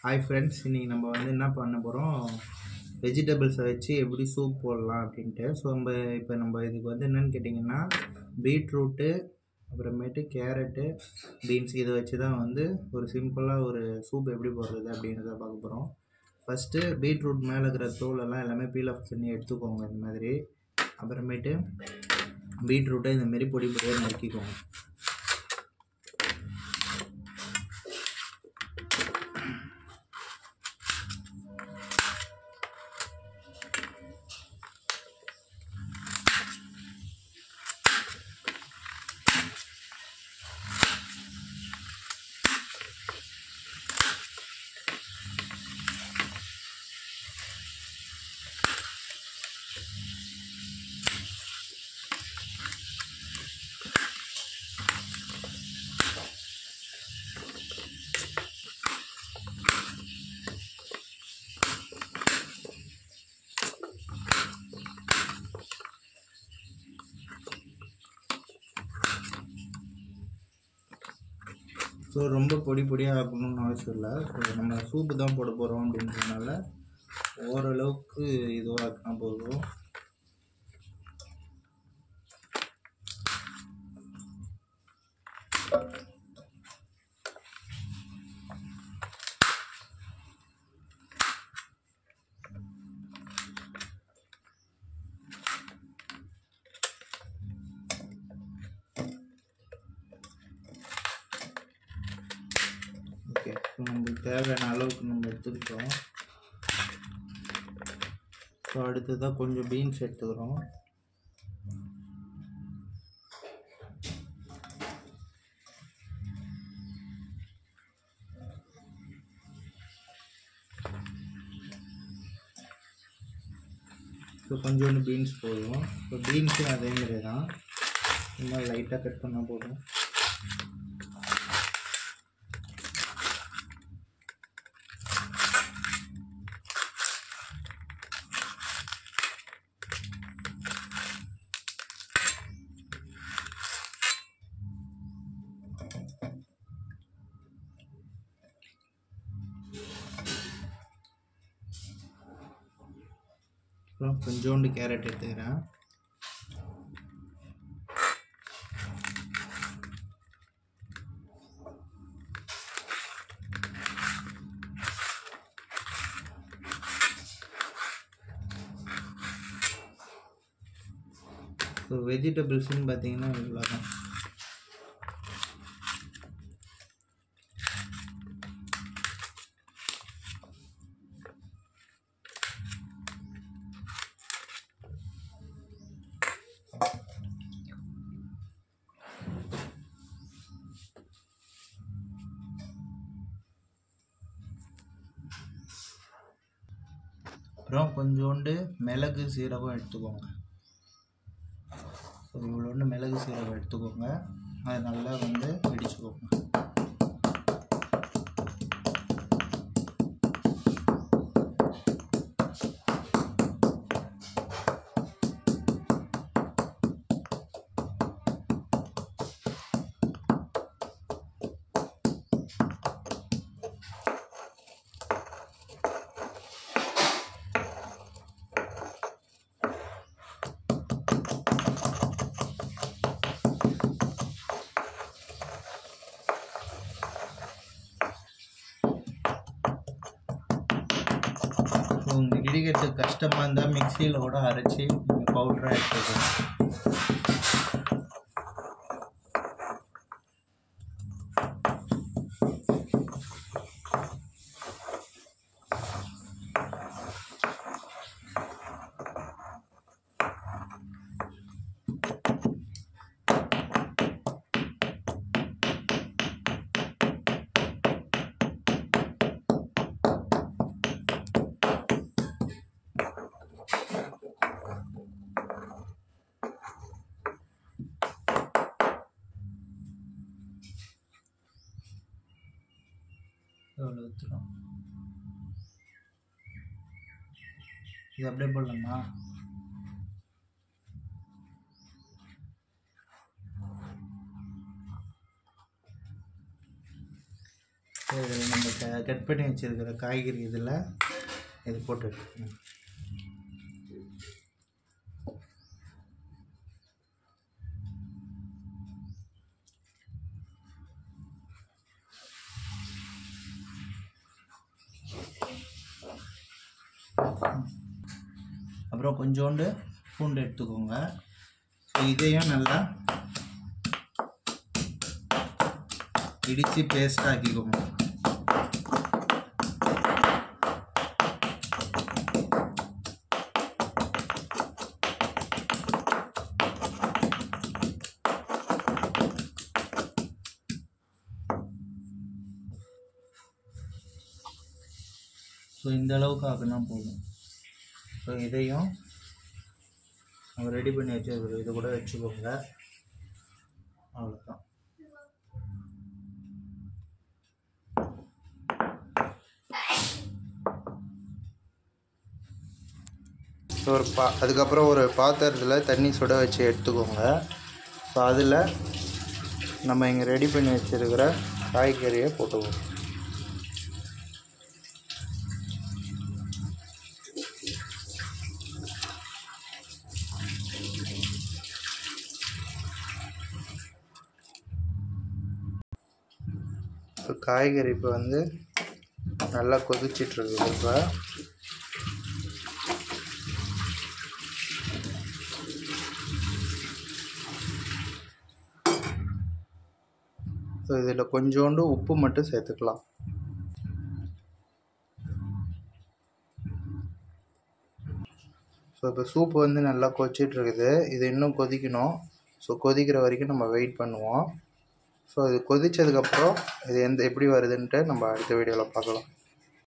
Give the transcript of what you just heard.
hi friends இன்றைக்கி நம்ம வந்து என்ன பண்ண போகிறோம் வெஜிடபிள்ஸை வச்சு எப்படி சூப் போடலாம் அப்படின்ட்டு ஸோ நம்ம இப்போ நம்ம இதுக்கு வந்து என்னென்னு கேட்டிங்கன்னா பீட்ரூட்டு அப்புறமேட்டு கேரட்டு பீன்ஸ் இதை வச்சு தான் வந்து ஒரு சிம்பிளாக ஒரு சூப் எப்படி போடுறது அப்படின்றத பார்க்க போகிறோம் ஃபஸ்ட்டு பீட்ரூட் மேலே இருக்கிற தோலெல்லாம் எல்லாமே பீல் ஆஃப் பண்ணி எடுத்துக்கோங்க இந்த மாதிரி அப்புறமேட்டு பீட்ரூட்டை இந்த மாதிரி பொடி பொடியாக நறுக்கிக்கோங்க ஸோ ரொம்ப பொடி பொடியாக ஆக்கணும்னு அவசியம் இல்லை ஸோ நம்ம சூப்பு தான் போட போகிறோம் அப்படின்றதுனால ஓரளவுக்கு இதுவாக ஆக்கினா போதும் ஓகே ஸோ நம்மளுக்கு தேவையான அளவுக்கு நம்ம எடுத்துக்கிட்டோம் ஸோ அடுத்ததாக கொஞ்சம் பீன்ஸ் எடுத்துக்கிறோம் ஸோ கொஞ்சோண்டு பீன்ஸ் போதும் ஸோ பீன்ஸும் அதே மாதிரி தான் இந்த மாதிரி லைட்டாக கட் பண்ணால் போதும் அப்புறம் கொஞ்சோண்டு கேரட் எடுத்துக்கிறேன் ஸோ வெஜிடபிள்ஸ்னு பார்த்தீங்கன்னா இவ்வளோ தான் அப்புறம் கொஞ்சோண்டு மிளகு சீரகம் எடுத்துக்கோங்க ஸோ இவ்வளோண்டு மிளகு சீரகம் எடுத்துக்கோங்க அதை நல்லா வந்து இடிச்சுக்கோங்க ஸோ உங்களுக்கு இடிக்கிறதுக்கு கஷ்டமாக இருந்தால் மிக்சியில் கூட அரைச்சி நீங்கள் பவுடராக எடுத்துக்கலாம் எவ்வளோ ஊற்றுறோம் இது அப்படியே போடலாமா ஸோ இதில் நம்ம க கட் பண்ணி வச்சுருக்கிற காய்கறி இதில் இது போட்டு எடுத்துக்கணும் அப்புறம் கொஞ்சோண்டு பூண்டு எடுத்துக்கோங்க ஸோ இதையும் நல்லா இடித்து பேஸ்ட் ஆக்கிக்கோங்க ஸோ இந்த அளவுக்கு ஆக்குனா போதும் ஸோ இதையும் நம்ம ரெடி பண்ணி வச்சு இது கூட வச்சுக்கோங்க அவ்வளோதான் ஸோ ஒரு பா அதுக்கப்புறம் ஒரு பாத்திரத்தில் தண்ணி சுட வச்சு எடுத்துக்கோங்க ஸோ அதில் நம்ம இங்கே ரெடி பண்ணி வச்சுருக்கிற காய்கறியை போட்டுக்குவோம் இப்போ காய்கறி இப்போ வந்து நல்லா கொதிச்சிட்ருக்குது இப்போ ஸோ இதில் கொஞ்சோண்டு உப்பு மட்டும் சேர்த்துக்கலாம் ஸோ இப்போ சூப் வந்து நல்லா கொதிச்சிட்ருக்குது இது இன்னும் கொதிக்கணும் ஸோ கொதிக்கிற வரைக்கும் நம்ம வெயிட் பண்ணுவோம் ஸோ இது கொதிச்சதுக்கப்புறம் இது எந்த எப்படி வருதுன்ட்டு நம்ம அடுத்த வீடியோவில் பார்க்கலாம்